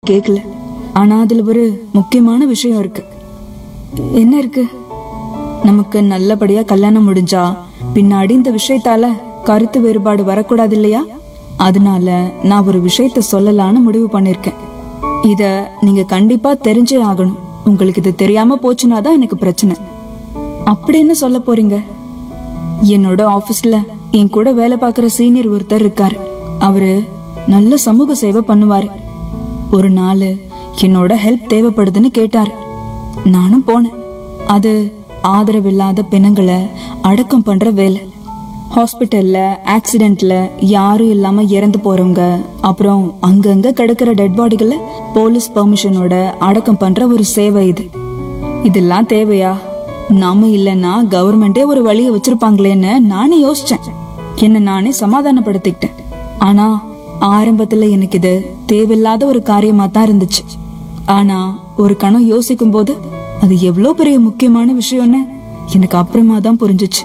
கேட்கல ஆனா அதுல ஒரு முக்கியமான விஷயம் இருக்கு என்ன இருக்கு நமக்கு நல்லபடியா கல்யாணம் முடிஞ்சா பின்னாடி இந்த விஷயத்தால கருத்து வேறுபாடு வரக்கூடாது இல்லையா அதனால நான் ஒரு விஷயத்த சொல்லலாம்னு முடிவு பண்ணிருக்கேன் இத நீங்க கண்டிப்பா தெரிஞ்சே ஆகணும் உங்களுக்கு இது தெரியாம போச்சுன்னா தான் எனக்கு பிரச்சனை அப்படி என்ன சொல்ல போறீங்க என்னோட ஆபீஸ்ல என் கூட வேலை பார்க்குற சீனியர் ஒருத்தர் இருக்காரு அவரு நல்ல சமூக சேவை பண்ணுவாரு ஒரு நாள் என்னோட ஹெல்ப் தேவைப்படுதுன்னு கேட்டாரு நானும் போனேன் அது ஆதரவில்லாத பிணங்களை அடக்கம் பண்ற வேலை ஹாஸ்பிட்டல்ல ஆக்சிடென்ட்ல யாரும் இல்லாம இறந்து போறவங்க அப்புறம் அங்கங்க கிடக்கிற டெட் பாடிகளை போலீஸ் பெர்மிஷனோட அடக்கம் பண்ற ஒரு சேவை இது இதெல்லாம் தேவையா நாம இல்லைன்னா கவர்மெண்டே ஒரு வழியை வச்சிருப்பாங்களேன்னு நானே யோசிச்சேன் என்ன நானே சமாதானப்படுத்திக்கிட்டேன் ஆனா ஆரம்பத்துல எனக்கு இது தேவையில்லாத ஒரு காரியமா தான் இருந்துச்சு ஆனா ஒரு கணம் யோசிக்கும் போது அது எவ்வளவு பெரிய முக்கியமான விஷயம்னு எனக்கு அப்புறமா தான் புரிஞ்சுச்சு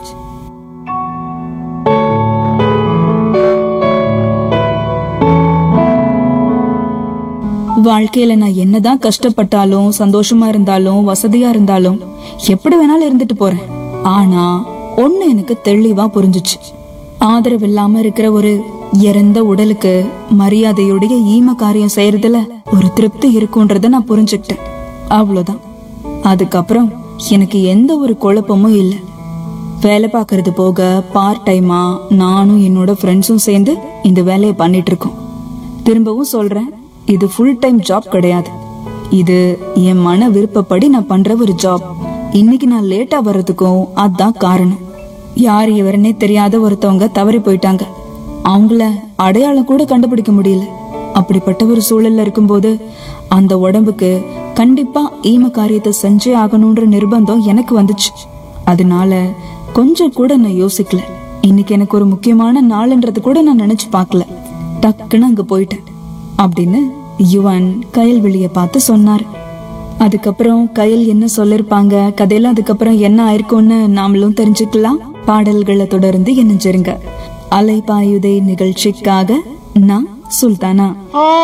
வாழ்க்கையில நான் என்னதான் கஷ்டப்பட்டாலும் சந்தோஷமா இருந்தாலும் வசதியா இருந்தாலும் எப்படி வேணாலும் இருந்துட்டு போறேன் ஆனா ஒண்ணு எனக்கு தெளிவா புரிஞ்சுச்சு ஆதரவு இல்லாம இருக்கிற ஒரு இறந்த உடலுக்கு மரியாதையுடைய ஈம காரியம் செய்யறதுல ஒரு திருப்தி இருக்குன்றத நான் புரிஞ்சுக்கிட்டேன் அவ்வளவுதான் அதுக்கப்புறம் எனக்கு எந்த ஒரு குழப்பமும் இல்லை வேலை பார்க்கறது போக பார்ட் டைமா நானும் என்னோட ஃப்ரெண்ட்ஸும் சேர்ந்து இந்த வேலையை பண்ணிட்டு இருக்கோம் திரும்பவும் சொல்றேன் இது ஃபுல் டைம் ஜாப் கிடையாது இது என் மன விருப்பப்படி நான் பண்ற ஒரு ஜாப் இன்னைக்கு நான் லேட்டா வர்றதுக்கும் அதான் காரணம் யார் இவருன்னே தெரியாத ஒருத்தவங்க தவறி போயிட்டாங்க அவங்கள அடையாளம் கூட கண்டுபிடிக்க முடியல அப்படிப்பட்ட ஒரு சூழல்ல இருக்கும்போது அந்த உடம்புக்கு கண்டிப்பா ஈம காரியத்தை செஞ்சே ஆகணும்ன்ற நிர்பந்தம் எனக்கு வந்துச்சு அதனால கொஞ்சம் கூட நான் யோசிக்கல இன்னைக்கு எனக்கு ஒரு முக்கியமான நாள்ன்றது கூட நான் நினைச்சு பார்க்கல டக்குன்னு அங்க போயிட்டேன் அப்படின்னு யுவன் கயல்வெளிய பார்த்து சொன்னார் அதுக்கப்புறம் கயல் என்ன சொல்லிருப்பாங்க கதையில அதுக்கப்புறம் என்ன ஆயிருக்கும்னு நாமளும் தெரிஞ்சுக்கலாம் பாடல்களை தொடர்ந்து இணைஞ்சிருங்க அலைபாயுதை நிகழ்ச்சிக்காக நான் சுல்தானா